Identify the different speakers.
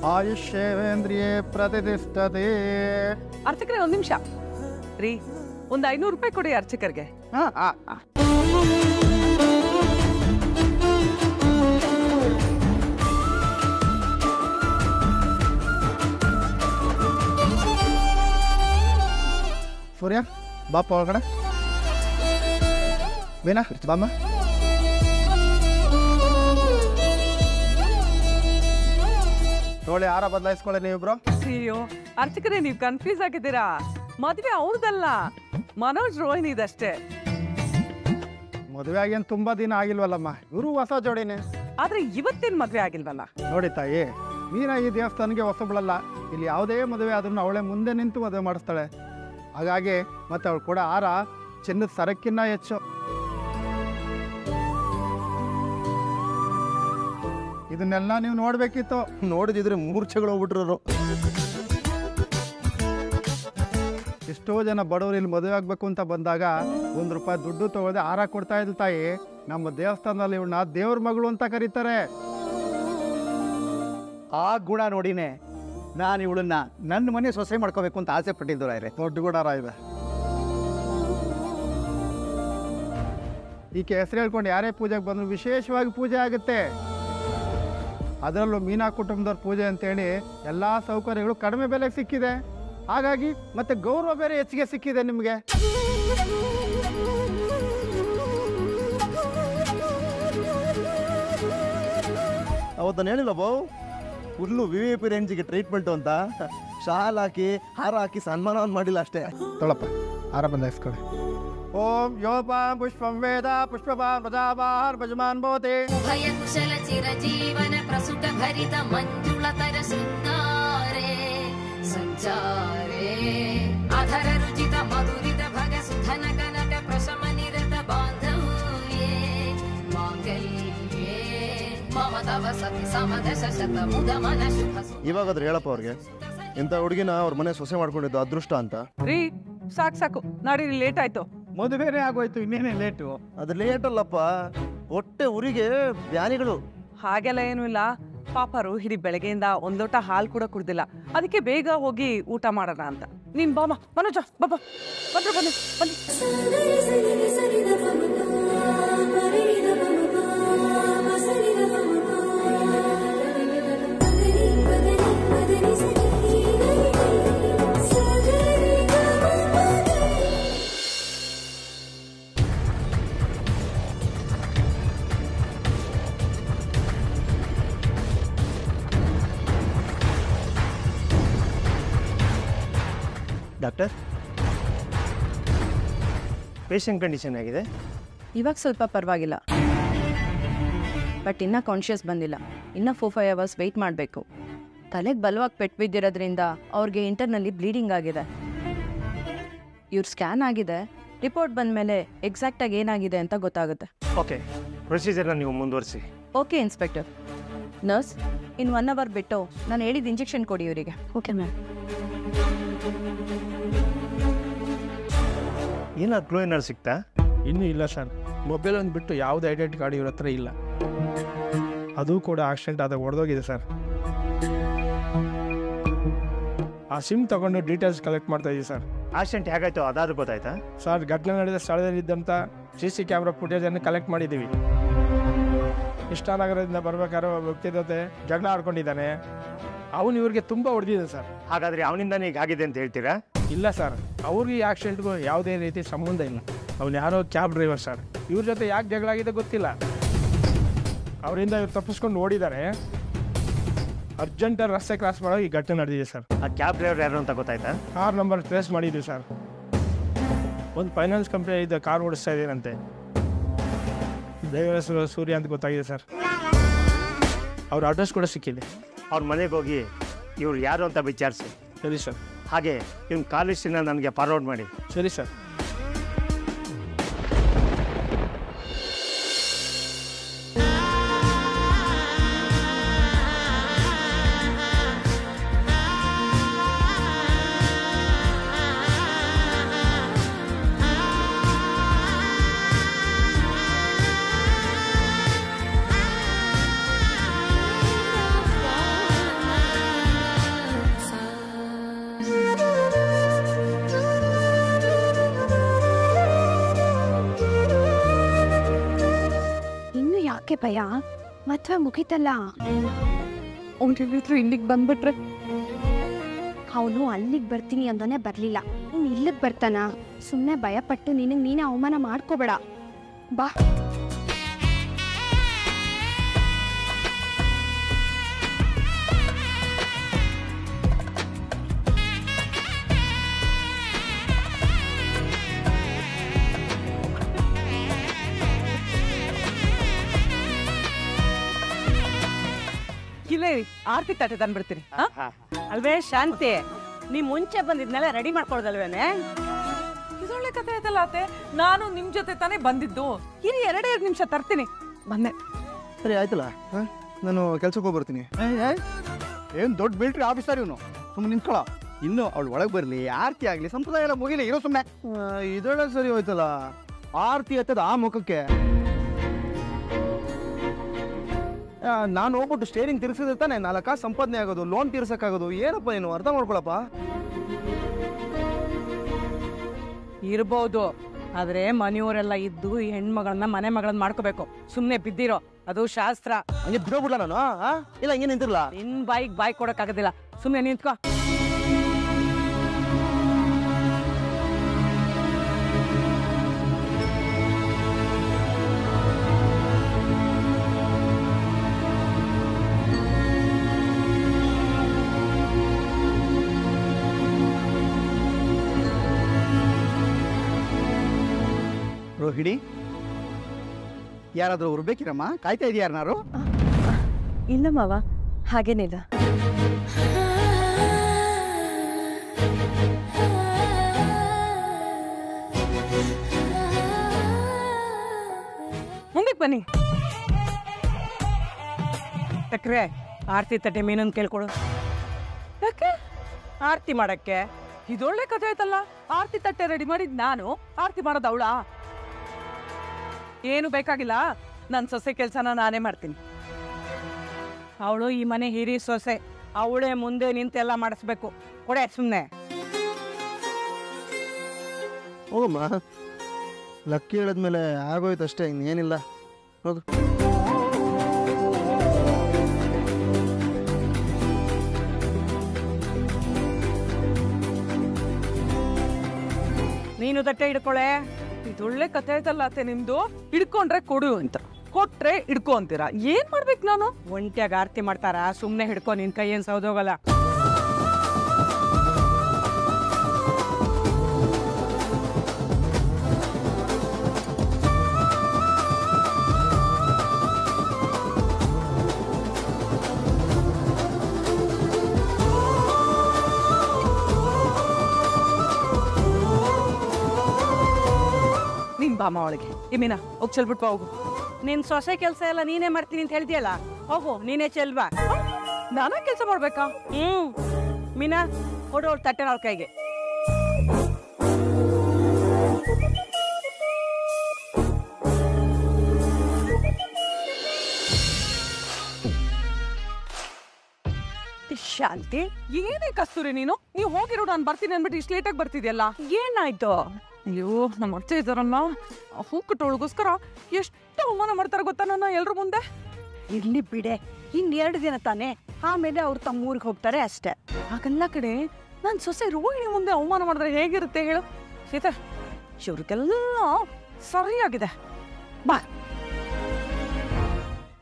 Speaker 1: ಆಯುಷ್ಯೇಂದ್ರಿಯೇ ಪ್ರತಿಷ್ಠತೆ
Speaker 2: ಅರ್ಚಕರೇ ಒಂದ್ ನಿಮಿಷ ರೀ ಒಂದ್ ಐನೂರು ರೂಪಾಯಿ ಕೊಡಿ ಅರ್ಚಕರ್ಗೆ
Speaker 1: ಹಾ, ಆ, ಆ. ಸೂರ್ಯ ಬಾಪ ಒಳಗಡೆ ಬೇನಾ ಬಾಮ್ಮ ನೋಡಿ ಆರ ಬದಲಾಯಿಸ್ಕೊಳ್ಳಿ ನೀವಿಬ್ರು
Speaker 2: ಅಯ್ಯೋ ಅರ್ಚಕರೇ ನೀವು ಕನ್ಫ್ಯೂಸ್ ಆಗಿದ್ದೀರಾ ಮದ್ವೆ ಅವ್ರದಲ್ಲ ಮನೋಜ್ ರೋಹಿಣಿದಷ್ಟೇ
Speaker 1: ಮದುವೆ ಆಗಿ ತುಂಬಾ ದಿನ ಆಗಿಲ್ವಲ್ಲಮ್ಮ ಇವರು ಹೊಸ ಜೋಡಿನೇ
Speaker 2: ಆದ್ರೆ ಇವತ್ತಿನ ಮದ್ವೆ ಆಗಿಲ್ವಲ್ಲ
Speaker 1: ನೋಡಿ ತಾಯಿ ಮೀನಾ ಈ ದೇವಸ್ಥಾನಕ್ಕೆ ಹೊಸಬಳಲ್ಲ ಇಲ್ಲಿ ಯಾವುದೇ ಮದುವೆ ಆದ್ರೂ ಅವಳೆ ಮುಂದೆ ನಿಂತು ಮದುವೆ ಮಾಡಿಸ್ತಾಳೆ ಹಾಗಾಗಿ ಮತ್ತೆ ಅವಳು ಕೂಡ ಆರ ಚಿನ್ನದ ಸರಕ್ಕಿನ್ನ ಹೆಚ್ಚು ಇದನ್ನೆಲ್ಲ ನೀವು ನೋಡ್ಬೇಕಿತ್ತು
Speaker 3: ನೋಡಿದಿದ್ರೆ ಮೂರ್ಛೆಗಳು ಹೋಗ್ಬಿಟ್ರು
Speaker 1: ಎಷ್ಟೋ ಜನ ಬಡವರು ಇಲ್ಲಿ ಮದುವೆ ಆಗಬೇಕು ಅಂತ ಬಂದಾಗ ಒಂದು ರೂಪಾಯಿ ದುಡ್ಡು ತಗೊಳ್ಳದೆ ಆರ ಕೊಡ್ತಾ ಇದ್ದ ತಾಯಿ ನಮ್ಮ ದೇವಸ್ಥಾನದಲ್ಲಿ ಇವಳನ್ನ ದೇವ್ರ ಮಗಳು ಅಂತ ಕರೀತಾರೆ
Speaker 4: ಆ ಗುಣ ನೋಡಿನೇ ನಾನು ಇವಳನ್ನ ನನ್ನ ಮನೆ ಸೊಸೆ ಮಾಡ್ಕೋಬೇಕು ಅಂತ ಆಸೆ ಪಟ್ಟಿದ್ದು ರಾಯ್ರೆ
Speaker 1: ದೊಡ್ಡ ಗುಡಾರ ಇದೆ ಈಕೆ ಹೆಸರು ಹೇಳ್ಕೊಂಡು ಯಾರೇ ಪೂಜೆಗೆ ಬಂದ್ರು ವಿಶೇಷವಾಗಿ ಪೂಜೆ ಆಗುತ್ತೆ ಅದರಲ್ಲೂ ಮೀನಾ ಕುಟುಂಬದವ್ರ ಪೂಜೆ ಅಂತೇಳಿ ಎಲ್ಲ ಸೌಕರ್ಯಗಳು ಕಡಿಮೆ ಬೆಲೆಗೆ ಸಿಕ್ಕಿದೆ ಹಾಗಾಗಿ ಮತ್ತೆ ಗೌರವ ಬೇರೆ ಹೆಚ್ಚಿಗೆ ಸಿಕ್ಕಿದೆ ನಿಮಗೆ
Speaker 3: ಅವತ್ತು ನಾನು ಹೇಳಿಲ್ಲ ಬಾವು ಫುಲ್ಲು ವಿ ವಿ ಪಿ ರೇಂಜಿಗೆ ಟ್ರೀಟ್ಮೆಂಟು ಅಂತ ಶಾಲ್ ಹಾಕಿ ಹಾರ ಹಾಕಿ ಸನ್ಮಾನ ಮಾಡಿಲ್ಲ ಅಷ್ಟೇ
Speaker 1: ತೊಳಪ್ಪ ಆರ ಬಂದಾಯಿಸ್ಕೊಳ್ಳಿ ಓಂ ಯೋಪಾಂ ಪುಷ್ಪಂ ವೇದ ಪುಷ್ಪಪಾಂ ಪ್ರಜಾಪಾರ್ ಭಜಮಾನ್ ಭವತಿ
Speaker 5: ಭಯಕುಶಲ ಚಿರಜೀವನ ಪ್ರಸುತ ಭರಿತ ಮಂಜುಳತರ ಶೃಂಗಾರೆ ಸಂಚಾರೇ ಅಧರ ರುಚಿತ ಮಧುರಿತ ಭಗ ಸುಧನ ಕನಕ ಪ್ರಶಮ ನಿರತ ಬಾಂಧವ್ಯೇ ಮಾಂಗಲ್ಯೇ ಮಮ ತವ ಸತಿ ಸಮದಶ ಶತ ಮುದ ಮನ ಶುಭ ಸು-
Speaker 3: ಇವಾಗಾದ್ರೆ ಹೇಳಪ್ಪ ಅವ್ರಿಗೆ ಇಂಥ ಹುಡುಗಿನ ಅವ್ರ ಮನೆ ಸೊಸೆ ಮಾಡ್ಕೊಂಡಿದ್ದು ಅದೃಷ್ಟ ಅಂತ
Speaker 2: ರೀ ಸಾಕು ಸಾಕು ನಾಡಿರಿ ಲೇಟ್ ಆಯ್ತು
Speaker 4: ಮದುವೆನೇ ಆಗೋಯ್ತು ಇನ್ನೇನೇ ಲೇಟು
Speaker 3: ಅದು ಲೇಟ್ ಅಲ್ಲಪ್ಪ ಹೊಟ್ಟೆ ಉರಿಗೆ ಬ್ಯಾನಿಗಳು
Speaker 2: ಹಾಗೆಲ್ಲ ಏನೂ ಇಲ್ಲ ಪಾಪ ರೋಹಿಣಿ ಬೆಳಗ್ಗೆಯಿಂದ ಒಂದ್ ಲೋಟ ಹಾಲು ಕೂಡ ಕುಡ್ದಿಲ್ಲ ಅದಕ್ಕೆ ಬೇಗ ಹೋಗಿ ಊಟ ಮಾಡೋಣ ಅಂತ ನೀನ್ ಬಾಮ ಮನೋಜ ಬಾಬಾ ಬಂದ್ರು ಬನ್ನಿ ಬನ್ನಿ
Speaker 6: ಡಾಕ್ಟರ್ ಪೇಷಂಟ್ ಕಂಡೀಷನ್ ಆಗಿದೆ
Speaker 7: ಇವಾಗ ಸ್ವಲ್ಪ ಪರವಾಗಿಲ್ಲ ಬಟ್ ಇನ್ನೂ ಕಾನ್ಷಿಯಸ್ ಬಂದಿಲ್ಲ ಇನ್ನೂ ಫೋರ್ ಫೈವ್ ಅವರ್ಸ್ ವೆಯ್ಟ್ ಮಾಡಬೇಕು ತಲೆಗೆ ಬಲವಾಗಿ ಪೆಟ್ಟು ಬಿದ್ದಿರೋದ್ರಿಂದ ಅವ್ರಿಗೆ ಇಂಟರ್ನಲ್ಲಿ ಬ್ಲೀಡಿಂಗ್ ಆಗಿದೆ ಇವ್ರ ಸ್ಕ್ಯಾನ್ ಆಗಿದೆ ರಿಪೋರ್ಟ್ ಬಂದಮೇಲೆ ಎಕ್ಸಾಕ್ಟಾಗಿ ಏನಾಗಿದೆ ಅಂತ ಗೊತ್ತಾಗುತ್ತೆ
Speaker 6: ಓಕೆ ಪ್ರೊಸೀಜರ್ನ ನೀವು ಮುಂದುವರಿಸಿ
Speaker 7: ಓಕೆ ಇನ್ಸ್ಪೆಕ್ಟರ್ ನರ್ಸ್ ಇನ್ನು ಒನ್ ಅವರ್ ಬಿಟ್ಟು ನಾನು ಹೇಳಿದ ಇಂಜೆಕ್ಷನ್ ಕೊಡಿ ಇವರಿಗೆ ಓಕೆ ಮ್ಯಾಮ್
Speaker 6: ಏನಾದ್ರು ಕ್ಲೂ ಏನಾದ್ರು ಸಿಗ್ತಾ
Speaker 8: ಇನ್ನೂ ಇಲ್ಲ ಸರ್ ಮೊಬೈಲ್ ಒಂದು ಬಿಟ್ಟು ಯಾವುದೇ ಐಡೆಂಟಿ ಕಾರ್ಡ್ ಇವ್ರ ಹತ್ರ ಇಲ್ಲ ಅದು ಕೂಡ ಆಕ್ಸಿಡೆಂಟ್ ಆದಾಗ ಹೊಡೆದೋಗಿದೆ ಸರ್ ಆ ಸಿಮ್ ತಗೊಂಡು ಡೀಟೇಲ್ಸ್ ಕಲೆಕ್ಟ್ ಮಾಡ್ತಾ ಇದ್ದೀವಿ ಸರ್
Speaker 6: ಆಕ್ಸಿಡೆಂಟ್ ಹೇಗಾಯ್ತು ಅದಾದ್ರೂ ಗೊತ್ತಾಯ್ತಾ
Speaker 8: ಸರ್ ಘಟನೆ ನಡೆದ ಸ್ಥಳದಲ್ಲಿದ್ದಂಥ ಸಿ ಸಿ ಕ್ಯಾಮ್ರಾ ಫುಟೇಜನ್ನು ಕಲೆಕ್ಟ್ ಮಾಡಿದ್ದೀವಿ ಇಷ್ಟಾನಗರದಿಂದ ಬರ್ಬೇಕಾದ್ರೆ ಒಬ್ಬ ವ್ಯಕ್ತಿ ಜೊತೆ ಜಗಳ ಆಡ್ಕೊಂಡಿದ್ದಾನೆ ಅವನು ಇವ್ರಿಗೆ ತುಂಬ ಹೊಡೆದಿದೆ ಸರ್
Speaker 6: ಹಾಗಾದ್ರೆ ಅವನಿಂದಾನೇ ಈಗ ಆಗಿದೆ ಅಂತ ಹೇಳ್ತೀರಾ
Speaker 8: ಇಲ್ಲ ಸರ್ ಅವ್ರಿಗೆ ಈ ಆಕ್ಸಿಡೆಂಟ್ಗೂ ಯಾವುದೇ ರೀತಿ ಸಂಬಂಧ ಇಲ್ಲ ಅವ್ನು ಯಾರೋ ಕ್ಯಾಬ್ ಡ್ರೈವರ್ ಸರ್ ಇವ್ರ ಜೊತೆ ಯಾಕೆ ಜಗಳ ಆಗಿದೆ ಗೊತ್ತಿಲ್ಲ ಅವರಿಂದ ಇವ್ರು ತಪ್ಪಿಸ್ಕೊಂಡು ಓಡಿದ್ದಾರೆ ಅರ್ಜೆಂಟ್ ರಸ್ತೆ ಕ್ರಾಸ್ ಮಾಡೋ ಈ ಘಟನೆ ನಡೆದಿದೆ ಸರ್
Speaker 6: ಆ ಕ್ಯಾಬ್ ಡ್ರೈವರ್ ಯಾರು ಅಂತ ಗೊತ್ತಾಯ್ತಾ
Speaker 8: ಕಾರ್ ನಂಬರ್ ಟ್ರೇಸ್ ಮಾಡಿದ್ವಿ ಸರ್ ಒಂದು ಫೈನಾನ್ಸ್ ಕಂಪ್ನಿ ಇದೆ ಕಾರ್ ಓಡಿಸ್ತಾ ಇದ್ದೀರಂತೆ ಡ್ರೈವರ್ ಹೆಸರು ಸೂರ್ಯ ಅಂತ ಗೊತ್ತಾಗಿದೆ ಸರ್ ಅವ್ರ ಅಡ್ರೆಸ್ ಕೂಡ ಸಿಕ್ಕಿದೆ
Speaker 6: ಅವ್ರ ಮನೆಗೆ ಹೋಗಿ ಇವ್ರು ಯಾರು ಅಂತ ವಿಚಾರಿಸಿ
Speaker 8: ಸರಿ ಸರ್
Speaker 6: ಹಾಗೆ ಇವ್ನ ಕಾಲೇಜಿನ ನನಗೆ ಫಾರ್ವರ್ಡ್ ಮಾಡಿ
Speaker 8: ಸರಿ ಸರ್
Speaker 9: ಭಯ ಮದ್ವೆ ಮುಗೀತಲ್ಲ
Speaker 2: ಅವ್ನು ಹೇಳಿದ್ರು ಇಲ್ಲಿಗೆ ಬಂದ್ಬಿಟ್ರೆ
Speaker 9: ಅವನು ಅಲ್ಲಿಗೆ ಬರ್ತೀನಿ ಅಂತಾನೆ ಬರಲಿಲ್ಲ ಇನ್ನು ಇಲ್ಲಿಗೆ ಬರ್ತಾನ ಸುಮ್ಮನೆ ಭಯಪಟ್ಟು ನಿನಗೆ ನೀನೇ ಅವಮಾನ ಮಾಡ್ಕೋಬೇಡ ಬಾ
Speaker 2: ಇಲ್ಲೇ ಇರಿ, ಆರ್ತಿ ತಟ್ಟೆ ತಂದ್ಬಿಡ್ತೀನಿ ಆ?
Speaker 10: ಅಲ್ವೇ ಶಾಂತಿ ನೀ ಮುಂಚೆ ಬಂದಿದ್ನೆಲ್ಲ ರೆಡಿ ಮಾಡ್ಕೊಳ್ದಲ್ವೇನೆ
Speaker 2: ಇದೊಳ್ಳೆ ಕಥೆ ಆಯ್ತಲ್ಲ ಅತ್ತೆ ನಾನು ನಿಮ್ ಜೊತೆ ತಾನೇ ಬಂದಿದ್ದು ಇರಿ ಎರಡೇ ಎರಡು ನಿಮಿಷ ತರ್ತೀನಿ ಬಂದೆ
Speaker 3: ಸರಿ ಆಯ್ತಲ್ಲ ಹಾಂ ನಾನು ಕೆಲ್ಸಕ್ಕೆ ಹೋಗಿ ಬರ್ತೀನಿ
Speaker 4: ಏನು ದೊಡ್ಡ ಮಿಲಿಟ್ರಿ ಆಫೀಸರ್ ಇವನು ಸುಮ್ಮನೆ ನಿಂತ್ಕೊಳ ಇನ್ನು ಅವಳು ಒಳಗೆ ಬರಲಿ ಆರತಿ ಆಗಲಿ ಸಂಪ್ರದಾಯ ಎಲ್ಲ ಮುಗಿಲಿ ಇರೋ ಸುಮ್ಮನೆ
Speaker 3: ಇದೊಳ್ಳೆ ಸರಿ ಹೋಯ್ತಲ್ಲ ಆರ್ತಿ ಹತ್ತದ ಆ ಮುಖಕ್ಕೆ ಆ, ನಾನು ಹೋಗ್ಬಿಟ್ಟು ಸ್ಟೇರಿಂಗ್ ತಿರ್ಸಿದ್ರೆ ತಾನೆ ನಾಲ್ಕು ಕಾಸು ಸಂಪಾದನೆ ಆಗೋದು ಲೋನ್ ತೀರ್ಸಕ್ಕಾಗೋದು ಏನಪ್ಪ ನೀನು ಅರ್ಥ ಮಾಡ್ಕೊಳಪ್ಪ
Speaker 10: ಇರ್ಬೋದು ಆದ್ರೆ ಮನೆಯವರೆಲ್ಲ ಇದ್ದು ಈ ಹೆಣ್ಮಗಳನ್ನ ಮನೆ ಮಗಳನ್ನ ಮಾಡ್ಕೋಬೇಕು ಸುಮ್ನೆ ಬಿದ್ದಿರೋ ಅದು ಶಾಸ್ತ್ರ
Speaker 3: ಹಂಗೆ ಬಿಡೋಬಿಡ್ಲ ನಾನು ಆ? ಇಲ್ಲ ಹಿಂಗೆ ನಿಂತಿರ್ಲ
Speaker 10: ನಿನ್ ಬಾಯಿಗೆ ಬಾಯಿ ಕೊಡಕ್ಕಾಗೋದಿಲ್ಲ ಸುಮ್ನೆ ನಿಂತ್ಕೋ
Speaker 4: ರೋಹಿಣಿ ಯಾರಾದರೂ ಅವ್ರು ಬೇಕಿರಮ್ಮ ಕಾಯ್ತಾ ಇದೆಯಾ ಯಾರನ್ನಾರು
Speaker 7: ಇಲ್ಲ ಮಾವ ಹಾಗೇನಿಲ್ಲ
Speaker 10: ಮುಂದಕ್ಕೆ ಬನ್ನಿ ತಕ್ರೆ ಆರ್ತಿ ತಟ್ಟೆ ಮೀನನ್ ಕೇಳ್ಕೊಡು
Speaker 2: ಯಾಕೆ
Speaker 10: ಆರ್ತಿ ಮಾಡಕ್ಕೆ
Speaker 2: ಇದೊಳ್ಳೆ ಕಥೆ ಆಯ್ತಲ್ಲ ಆರ್ತಿ ತಟ್ಟೆ ರೆಡಿ ಮಾಡಿದ್ ನಾನು ಆರ್ತಿ ಮಾಡೋದು ಅವಳ ಏನು ಬೇಕಾಗಿಲ್ಲ ನನ್ನ ಸೊಸೆ ಕೆಲಸನ ನಾನೇ ಮಾಡ್ತೀನಿ
Speaker 10: ಅವಳು ಈ ಮನೆ ಹಿರಿ ಸೊಸೆ ಅವಳೇ ಮುಂದೆ ನಿಂತೆಲ್ಲ ಮಾಡಿಸ್ಬೇಕು ಕೊಡೆ ಸುಮ್ಮನೆ
Speaker 3: ಹೋಗಮ್ಮ ಲಕ್ಕಿ ಹೇಳಿದ್ಮೇಲೆ ಆಗೋಯ್ತು ಅಷ್ಟೇ ಇನ್ನೇನಿಲ್ಲ ಹೋಗು
Speaker 10: ನೀನು ತಟ್ಟೆ ಹಿಡ್ಕೊಳೆ
Speaker 2: ಇದೊಳ್ಳೆ ಕಥೆ ಆಯ್ತಲ್ಲ ಅತ್ತೆ ನಿಮ್ದು ಹಿಡ್ಕೊಂಡ್ರೆ ಕೊಡು ಅಂತ ಕೊಟ್ರೆ ಹಿಡ್ಕೊ ಅಂತೀರಾ ಏನ್ ಮಾಡ್ಬೇಕು ನಾನು
Speaker 10: ಒಂಟಿಯಾಗ ಆರತಿ ಮಾಡ್ತಾರ ಸುಮ್ಮನೆ ಹಿಡ್ಕೊ ನಿನ್ ಕೈ ಏನ್ ಸೌದೋಗಲ್ಲ
Speaker 2: ನಿನ್ ಬಾಮ ಒಳಗೆ ಈ ಮೀನಾ ಹೋಗ್ ಚೆಲ್ಬಿಟ್ಟು ಬಾ ಹೋಗು
Speaker 10: ನಿನ್ ಸೊಸೆ ಕೆಲಸ ಎಲ್ಲ ನೀನೇ ಮಾಡ್ತೀನಿ ಅಂತ ಹೇಳ್ದಿಯಲ್ಲ ಹೋಗು ನೀನೇ ಚೆಲ್ವಾ
Speaker 2: ನಾನಾ ಕೆಲಸ ಮಾಡ್ಬೇಕಾ
Speaker 10: ಹ್ಮ್ ಮೀನಾ ಕೊಡು ಅವ್ಳ ತಟ್ಟೆ ಅವ್ಳ ಕೈಗೆ
Speaker 2: ಶಾಂತಿ ಏನೇ ಕಸ್ತೂರಿ ನೀನು ನೀವು ಹೋಗಿರೋ ನಾನು ಬರ್ತೀನಿ ಅಂದ್ಬಿಟ್ಟು ಇಷ್ಟು ಲೇಟಾಗಿ ಬರ್ತಿದ್ಯಲ್ಲ
Speaker 10: ಏನಾಯ್ತು
Speaker 2: ಅಯ್ಯೋ ನಮ್ಮ ಅತ್ತೆ ಇದ್ದಾರಲ್ಲ ಆ ಹೂ ಕಟ್ಟೋಳಿಗೋಸ್ಕರ ಎಷ್ಟು ಅವಮಾನ ಮಾಡ್ತಾರೆ ಗೊತ್ತಾ ನನ್ನ ಎಲ್ರ ಮುಂದೆ
Speaker 10: ಇರ್ಲಿ ಬಿಡೆ ಇನ್ನೆರಡು ದಿನ ತಾನೇ ಆಮೇಲೆ ಅವ್ರು ತಮ್ಮ ಊರಿಗೆ ಹೋಗ್ತಾರೆ ಅಷ್ಟೇ
Speaker 2: ಹಾಗಲ್ಲ ಕಡೆ ನನ್ನ ಸೊಸೆ ರೋಹಿಣಿ ಮುಂದೆ ಅವಮಾನ ಮಾಡಿದ್ರೆ ಹೇಗಿರುತ್ತೆ ಹೇಳು ಸೀತಾ ಇವ್ರಿಗೆಲ್ಲ ಸರಿಯಾಗಿದೆ ಬಾ